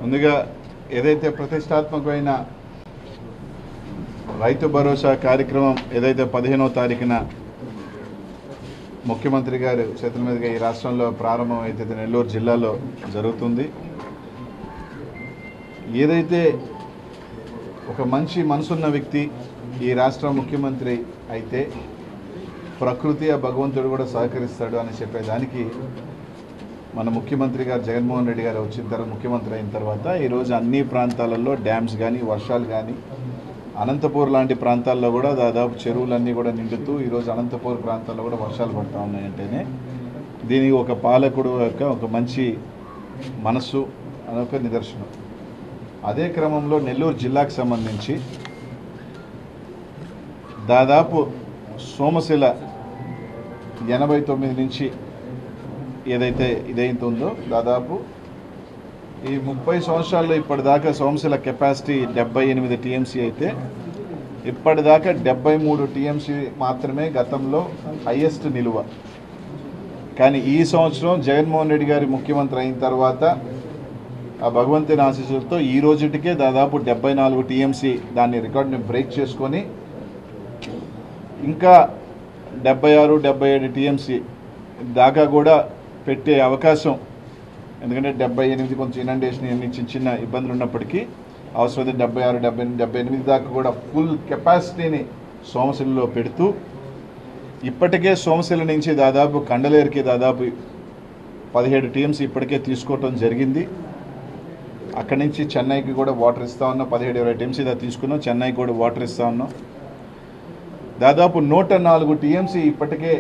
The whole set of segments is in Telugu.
ముందుగా ఏదైతే ప్రతిష్టాత్మకమైన రైతు భరోసా కార్యక్రమం ఏదైతే పదిహేనవ తారీఖున ముఖ్యమంత్రి గారు చేతుల మీదుగా ఈ రాష్ట్రంలో ప్రారంభం అయితే నెల్లూరు జిల్లాలో జరుగుతుంది ఏదైతే ఒక మంచి మనసున్న వ్యక్తి ఈ రాష్ట్ర ముఖ్యమంత్రి అయితే ప్రకృతి ఆ భగవంతుడు కూడా సహకరిస్తాడు అని చెప్పేదానికి మన ముఖ్యమంత్రి గారు జగన్మోహన్ రెడ్డి గారు వచ్చిన తర్వాత ముఖ్యమంత్రి అయిన తర్వాత ఈరోజు అన్ని ప్రాంతాలలో డ్యామ్స్ కానీ వర్షాలు కానీ అనంతపూర్ లాంటి ప్రాంతాల్లో కూడా దాదాపు చెరువులన్నీ కూడా నిండుతూ ఈరోజు అనంతపూర్ ప్రాంతాల్లో కూడా వర్షాలు పడతా ఉన్నాయంటేనే దీనికి ఒక పాలకుడు యొక్క ఒక మంచి మనస్సు అదొక నిదర్శనం అదే క్రమంలో నెల్లూరు జిల్లాకు సంబంధించి దాదాపు సోమశిల ఎనభై తొమ్మిది నుంచి ఏదైతే ఇదైతుందో దాదాపు ఈ ముప్పై సంవత్సరాల్లో ఇప్పటిదాకా సోమశిల కెపాసిటీ డెబ్బై ఎనిమిది టీఎంసీ అయితే ఇప్పటిదాకా డెబ్బై మూడు టీఎంసీ మాత్రమే గతంలో హయ్యెస్ట్ నిలువ కానీ ఈ సంవత్సరం జగన్మోహన్ రెడ్డి గారి ముఖ్యమంత్రి అయిన తర్వాత ఆ భగవంతుని ఆశీస్సులతో ఈ రోజుటికే దాదాపు డెబ్బై నాలుగు టీఎంసీ దాన్ని రికార్డుని బ్రేక్ చేసుకొని ఇంకా డెబ్బై ఆరు డెబ్బై ఏడు టీఎంసీ దాకా కూడా పెట్టే అవకాశం ఎందుకంటే డెబ్బై ఎనిమిది కొంచెం ఇనండేషన్ అన్ని చిన్న చిన్న ఇబ్బందులు ఉన్నప్పటికీ అవసరమైతే డెబ్బై ఆరు డెబ్బై ఎనిమిది డెబ్బై ఎనిమిది దాకా కూడా ఫుల్ కెపాసిటీని సోమశిలలో పెడుతూ ఇప్పటికే సోమశిల నుంచి దాదాపు కండలేరుకి దాదాపు పదిహేడు టీమ్స్ ఇప్పటికే తీసుకోవటం జరిగింది అక్కడి నుంచి చెన్నైకి కూడా వాటర్ ఇస్తా ఉన్నాం పదిహేడు ఇరవై టీమ్స్ ఇదా తీసుకున్నాం చెన్నైకి కూడా వాటర్ ఇస్తా ఉన్నాం దాదాపు నూట నాలుగు టీఎంసీ ఇప్పటికే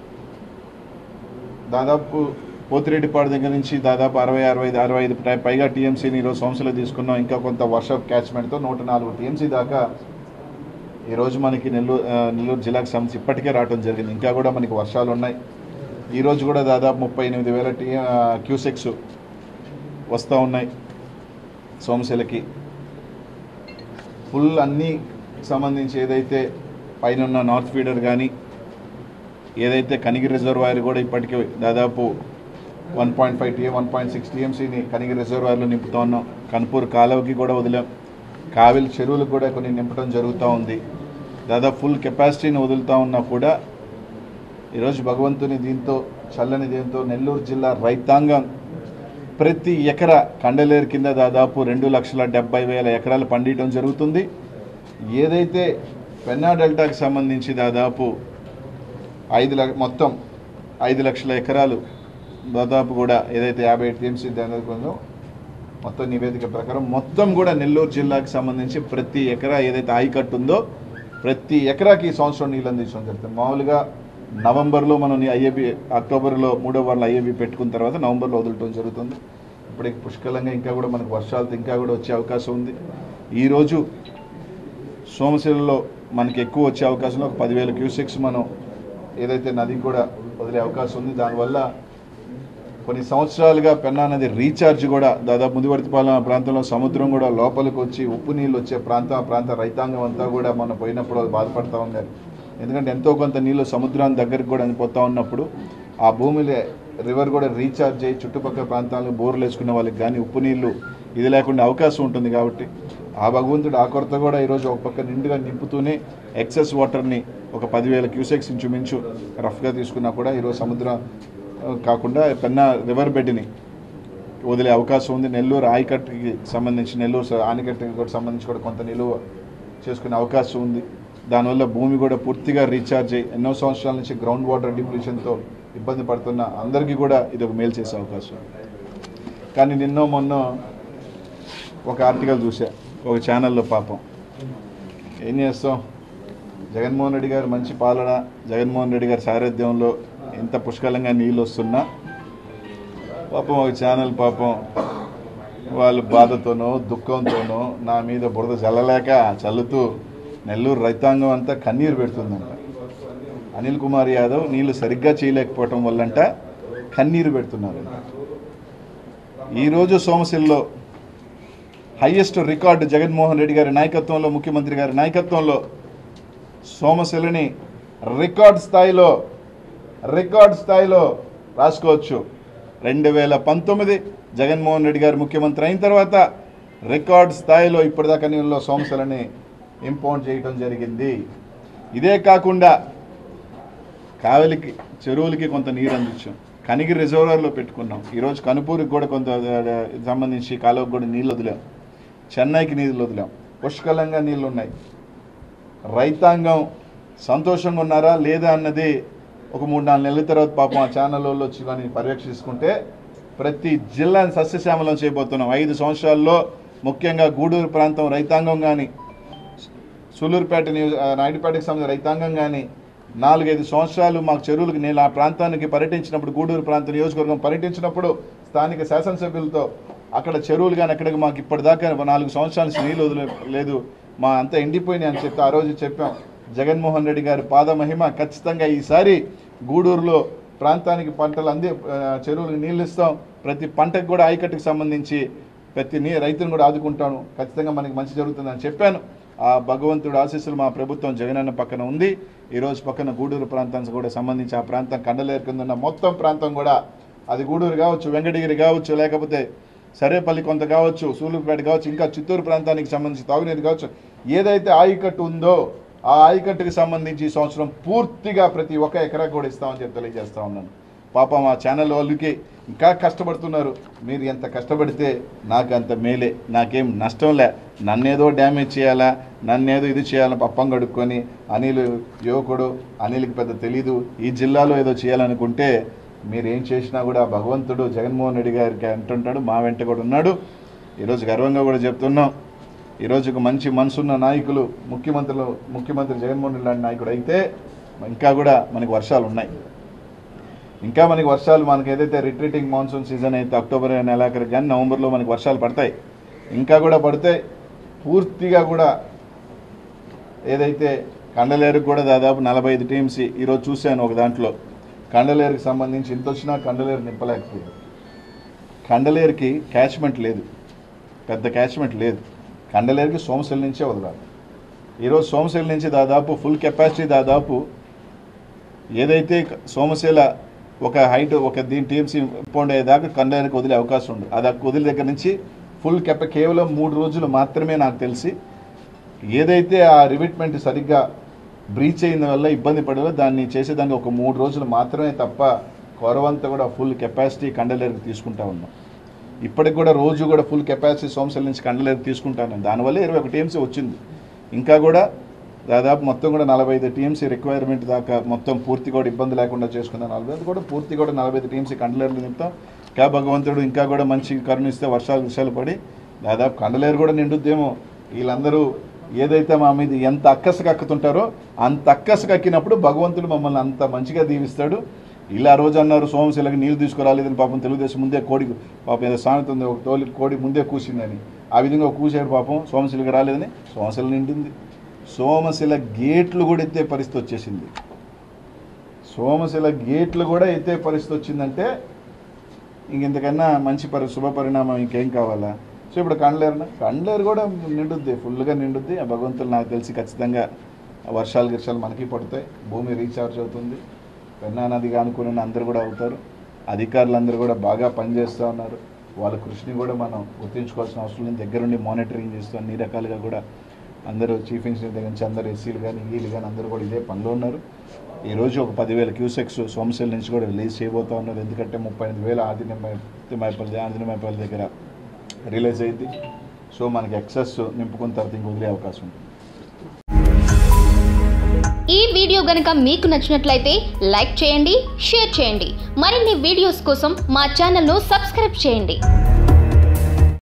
దాదాపు పోతిరెడ్డిపాడు దగ్గర నుంచి దాదాపు అరవై అరవై ఐదు అరవై ఐదు పై- పైగా టీఎంసీని ఈరోజు సంవత్సరాలు తీసుకున్నాం ఇంకా కొంత వర్ష క్యాచ్మెంట్తో నూట నాలుగు టీఎంసీ దాకా ఈరోజు మనకి నెల్లూరు ఆ, నెల్లూరు జిల్లాకు సంబంధించి ఇప్పటికే రావడం జరిగింది ఇంకా కూడా మనకి వర్షాలు ఉన్నాయి ఈరోజు కూడా దాదాపు ముప్పై ఎనిమిది వేల టీ క్యూసెక్స్ వస్తూ ఉన్నాయి సోమశిలకి ఫుల్ అన్నీ సంబంధించి ఏదైతే పైన ఉన్న నార్త్ ఫీడర్ కానీ ఏదైతే కనిగిరి రిజర్వాయర్ కూడా ఇప్పటికే దాదాపు one point five TM one point six టీఎంసీని కనిగిరి రిజర్వాయర్లో నింపుతా ఉన్నాం కన్పూర్ కాలువకి కూడా వదిలాం కావిలి చెరువులకు కూడా కొన్ని నింపడం జరుగుతూ ఉంది దాదాపు ఫుల్ కెపాసిటీని వదులుతూ ఉన్నా కూడా ఈరోజు భగవంతుని దీంతో చల్లని దీంతో నెల్లూరు జిల్లా రైతాంగం ప్రతి ఎకరా కండలేరు కింద దాదాపు రెండు లక్షల డెబ్బై వేల ఎకరాలు పండియటం జరుగుతుంది ఏదైతే పెన్నా డెల్టాకి సంబంధించి దాదాపు ఐదు లక్ష మొత్తం ఐదు లక్షల ఎకరాలు దాదాపు కూడా ఏదైతే యాభై టీఎంసీ ఉందో మొత్తం నివేదిక ప్రకారం మొత్తం కూడా నెల్లూరు జిల్లాకి సంబంధించి ప్రతి ఎకరా ఏదైతే ఆయకట్టు ఉందో ప్రతి ఎకరాకి ఈ సంవత్సరం నీళ్ళు అందించడం జరుగుతుంది మామూలుగా నవంబర్లో మనం ఐఏబి అక్టోబర్లో మూడో వారంలో ఐఏబి పెట్టుకున్న తర్వాత నవంబర్లో వదలటం జరుగుతుంది ఇప్పటికి పుష్కలంగా ఇంకా కూడా మనకు వర్షాలతో ఇంకా కూడా వచ్చే అవకాశం ఉంది ఈరోజు సోమశిలలో మనకి ఎక్కువ వచ్చే అవకాశం ఒక పదివేల క్యూసెక్స్ మనం ఏదైతే నదికి కూడా వదిలే అవకాశం ఉంది దానివల్ల కొన్ని సంవత్సరాలుగా పెన్నా నది రీఛార్జ్ కూడా దాదాపు ముదివర్తిపాలెం ప్రాంతంలో సముద్రం కూడా లోపలికి వచ్చి ఉప్పు నీళ్ళు వచ్చే ప్రాంతం ఆ ప్రాంత రైతాంగం అంతా కూడా మనం పోయినప్పుడు వాళ్ళు బాధపడతా ఉన్నారు ఎందుకంటే ఎంతో కొంత నీళ్ళు సముద్రాన్ని దగ్గరికి కూడా పోతా ఉన్నప్పుడు ఆ భూమిలో రివర్ కూడా రీఛార్జ్ అయ్యి చుట్టుపక్కల ప్రాంతాలకు బోర్లు వేసుకున్న వాళ్ళకి కానీ ఉప్పు నీళ్ళు ఇది లేకుండా అవకాశం ఉంటుంది కాబట్టి ఆ భగవంతుడు ఆ కొరత కూడా ఈరోజు ఒక పక్క నిండుగా నింపుతూనే ఎక్సెస్ వాటర్ని ఒక పదివేల క్యూసెక్స్ ఇంచుమించు రఫ్గా తీసుకున్నా కూడా ఈరోజు సముద్రం ఆ, కాకుండా పెన్నా రివర్ బెడ్ని వదిలే అవకాశం ఉంది నెల్లూరు ఆయకట్టుకి సంబంధించి నెల్లూరు స- ఆనకట్టుకి కూడా సంబంధించి కూడా కొంత నిలువ చేసుకునే అవకాశం ఉంది దానివల్ల భూమి కూడా పూర్తిగా రీఛార్జ్ అయ్యి ఎన్నో సంవత్సరాల నుంచి గ్రౌండ్ వాటర్ డిప్యూషన్తో ఇబ్బంది పడుతున్న అందరికీ కూడా ఇది ఒక మేలు చేసే అవకాశం కానీ నిన్నో మొన్న ఒక ఆర్టికల్ చూసా ఒక ఛానల్లో పాపం ఏం చేస్తాం జగన్మోహన్ రెడ్డి గారు మంచి పాలన జగన్మోహన్ రెడ్డి గారి సారథ్యంలో ఎంత పుష్కలంగా నీళ్ళు వస్తున్నా పాపం ఒక ఛానల్ పాపం వాళ్ళు బాధతోనో దుఃఖంతోనో నా మీద బురద చల్లలేక చల్లుతూ నెల్లూరు రైతాంగం అంతా కన్నీరు పెడుతుందంట అనిల్ కుమార్ యాదవ్ నీళ్లు సరిగ్గా చేయలేకపోవటం వల్లంట కన్నీరు పెడుతున్నారు ఈరోజు సోమశిల్లో హైయెస్ట్ రికార్డు జగన్మోహన్ రెడ్డి గారి నాయకత్వంలో ముఖ్యమంత్రి గారి నాయకత్వంలో సోమశిలని రికార్డ్ స్థాయిలో రికార్డ్ స్థాయిలో రాసుకోవచ్చు రెండు వేల పంతొమ్మిది జగన్మోహన్ రెడ్డి గారు ముఖ్యమంత్రి అయిన తర్వాత రికార్డ్ స్థాయిలో ఇప్పటిదాకా నీళ్ళలో సోమశలని ఇంపౌండ్ చేయడం జరిగింది ఇదే కాకుండా కావలికి చెరువులకి కొంత నీరు అందించాం కనిగిరి రిజర్వాయర్లో పెట్టుకున్నాం ఈరోజు కనుపూరికి కూడా కొంత ఆ, సంబంధించి కాలువకు కూడా నీళ్ళు వదిలాం చెన్నైకి నీళ్ళు వదిలాం పుష్కలంగా నీళ్ళు ఉన్నాయి రైతాంగం సంతోషంగా ఉన్నారా లేదా అన్నది ఒక మూడు నాలుగు నెలల తర్వాత పాపం ఆ ఛానల్ వాళ్ళు వచ్చి కానీ పర్యవేక్షించుకుంటే ప్రతి జిల్లాని సస్యశ్యామలం చేయబోతున్నాం ఐదు సంవత్సరాల్లో ముఖ్యంగా గూడూరు ప్రాంతం రైతాంగం కానీ సూలూరుపేట నియోజ ఆ, నాయుడుపేటకి సంబంధించిన రైతాంగం కానీ నాలుగైదు సంవత్సరాలు మాకు చెరువులకు నేను ఆ ప్రాంతానికి పర్యటించినప్పుడు గూడూరు ప్రాంత నియోజకవర్గం పర్యటించినప్పుడు స్థానిక శాసనసభ్యులతో అక్కడ చెరువులు కానీ అక్కడికి మాకు ఇప్పటిదాకా నాలుగు సంవత్సరాల నుంచి నీళ్ళు వదిలే లేదు మా అంతా ఎండిపోయినాయి అని చెప్తే ఆ రోజు చెప్పాం జగన్మోహన్ రెడ్డి గారి పాదమహిమ ఖచ్చితంగా ఈసారి గూడూరులో ప్రాంతానికి పంటలు అంది ఆ, చెరువులకు నీళ్ళు ఇస్తాం ప్రతి పంటకు కూడా ఆయకట్టుకు సంబంధించి ప్రతి నీ రైతును కూడా ఆదుకుంటాను ఖచ్చితంగా మనకి మంచి జరుగుతుందని చెప్పాను ఆ భగవంతుడు ఆశీస్సులు మా ప్రభుత్వం జగనన్న పక్కన ఉంది ఈరోజు పక్కన గూడూరు ప్రాంతానికి కూడా సంబంధించి ఆ ప్రాంతం కండలేరు కింద ఉన్న మొత్తం ప్రాంతం కూడా అది గూడూరు కావచ్చు వెంకటగిరి కావచ్చు లేకపోతే సరేపల్లి కొంత కావచ్చు సూలూరుపేట కావచ్చు ఇంకా చిత్తూరు ప్రాంతానికి సంబంధించి తాగునీరు కావచ్చు ఏదైతే ఆయకట్టు ఉందో ఆ ఆయకట్టుకి సంబంధించి ఈ సంవత్సరం పూర్తిగా ప్రతి ఒక్క ఎకరా కూడా ఇస్తామని చెప్పి తెలియజేస్తా ఉన్నాను పాపం ఆ ఛానల్ వాళ్ళకి ఇంకా కష్టపడుతున్నారు మీరు ఎంత కష్టపడితే నాకు అంత మేలే నాకేం నష్టం లే నన్నేదో డ్యామేజ్ చేయాలా నన్నేదో ఇది చేయాలని పప్పం కడుక్కొని అనిల్ యువకుడు అనిల్కి పెద్ద తెలీదు ఈ జిల్లాలో ఏదో చేయాలనుకుంటే మీరు ఏం చేసినా కూడా భగవంతుడు జగన్మోహన్ రెడ్డి గారికి అంటుంటాడు మా వెంట కూడా ఉన్నాడు ఈరోజు గర్వంగా కూడా చెప్తున్నాం ఈరోజు ఒక మంచి మనసున్న నాయకులు ముఖ్యమంత్రులు ముఖ్యమంత్రి జగన్మోహన్ రెడ్డి లాంటి నాయకుడు అయితే ఇంకా కూడా మనకి వర్షాలు ఉన్నాయి ఇంకా మనకి వర్షాలు మనకి ఏదైతే రిట్రీటింగ్ మాన్సూన్ సీజన్ అయితే అక్టోబర్ నెలాఖరికి కానీ నవంబర్లో మనకి వర్షాలు పడతాయి ఇంకా కూడా పడితే పూర్తిగా కూడా ఏదైతే కండలేరుకు కూడా దాదాపు నలభై ఐదు టీమ్స్ ఈరోజు చూశాను ఒక దాంట్లో కండలేరుకి సంబంధించి ఇంత వచ్చినా కండలేరు నింపలేకపోయింది కండలేరుకి క్యాచ్మెంట్ లేదు పెద్ద క్యాచ్మెంట్ లేదు కండలేరుకి సోమశిల నుంచే వదలాలి ఈరోజు సోమశిల నుంచి దాదాపు ఫుల్ కెపాసిటీ దాదాపు ఏదైతే సోమశిల ఒక హైట్ ఒక దీని టీమ్స్ ఇంపౌండ్ అయ్యేదాకా కండలేరుకి వదిలే అవకాశం ఉంది అది ఆ వదిలి దగ్గర నుంచి ఫుల్ కెప కేవలం మూడు రోజులు మాత్రమే నాకు తెలిసి ఏదైతే ఆ రివిట్మెంట్ సరిగ్గా బ్రీచ్ అయిన వల్ల ఇబ్బంది పడదో దాన్ని చేసేదానికి ఒక మూడు రోజులు మాత్రమే తప్ప కొరవంతా కూడా ఫుల్ కెపాసిటీ కండలేరుకి తీసుకుంటా ఉన్నాం ఇప్పటికి కూడా రోజు కూడా ఫుల్ కెపాసిటీ సోమశిల నుంచి కండలేరు తీసుకుంటాను దానివల్ల ఇరవై ఒక టీఎంసీ వచ్చింది ఇంకా కూడా దాదాపు మొత్తం కూడా నలభై ఐదు టీఎంసీ రిక్వైర్మెంట్ దాకా మొత్తం పూర్తి కూడా ఇబ్బంది లేకుండా చేసుకున్న నలభై ఐదు కూడా పూర్తి కూడా నలభై ఐదు టీఎంసీ కండలేరులు నింపుతాం ఇంకా భగవంతుడు ఇంకా కూడా మంచి కరుణిస్తే వర్షాలు వర్షాలు పడి దాదాపు కండలేరు కూడా నిండుద్దేమో వీళ్ళందరూ ఏదైతే మా మీద ఎంత అక్కస కక్కుతుంటారో అంత అక్కస కక్కినప్పుడు భగవంతుడు మమ్మల్ని అంత మంచిగా దీవిస్తాడు ఇలా రోజు అన్నారు సోమశిలకి నీళ్ళు తీసుకురాలేదని పాపం తెలుగుదేశం ముందే కోడి పాపం ఏదో సామెత ఉంది ఒక తోలి కోడి ముందే కూసిందని ఆ విధంగా కూసాడు పాపం సోమశిలకి రాలేదని సోమశిల నిండింది సోమశిల గేట్లు కూడా ఎత్తే పరిస్థితి వచ్చేసింది సోమశిల గేట్లు కూడా ఎత్తే పరిస్థితి వచ్చిందంటే ఇంక ఇంతకన్నా మంచి పరి శుభ పరిణామం ఇంకేం కావాలా సో ఇప్పుడు కండ్లేరు కండ్లేరు కూడా నిండుద్ది ఫుల్గా నిండుద్ది ఆ భగవంతులు నాకు తెలిసి ఖచ్చితంగా ఆ వర్షాలు గిర్షాలు మనకి పడతాయి భూమి రీఛార్జ్ అవుతుంది పెన్నా నదిగా అనుకుని అందరూ కూడా అవుతారు అధికారులందరూ కూడా బాగా పనిచేస్తూ ఉన్నారు వాళ్ళ కృషిని కూడా మనం గుర్తించుకోవాల్సిన అవసరం లేదు దగ్గరుండి మానిటరింగ్ చేస్తూ అన్ని రకాలుగా కూడా అందరూ చీఫ్ ఇంజనీర్ దగ్గర నుంచి అందరూ ఎస్సీలు కానీ ఈలు కానీ అందరూ కూడా ఇదే పనిలో ఉన్నారు ఈ రోజు ఒక పదివేల క్యూసెక్స్ సోమశిల నుంచి కూడా రిలీజ్ చేయబోతా ఉన్నారు ఎందుకంటే ముప్పై ఎనిమిది వేల ఆదినమైపల్లి ఆదినమైపల్లి దగ్గర రిలీజ్ అయింది సో మనకి ఎక్సెస్ నింపుకున్న తర్వాత ఇంక వదిలే అవకాశం ఉంటుంది ఈ వీడియో గనుక మీకు నచ్చినట్లయితే లైక్ చేయండి షేర్ చేయండి మరిన్ని వీడియోస్ కోసం మా ఛానల్ను సబ్స్క్రైబ్ చేయండి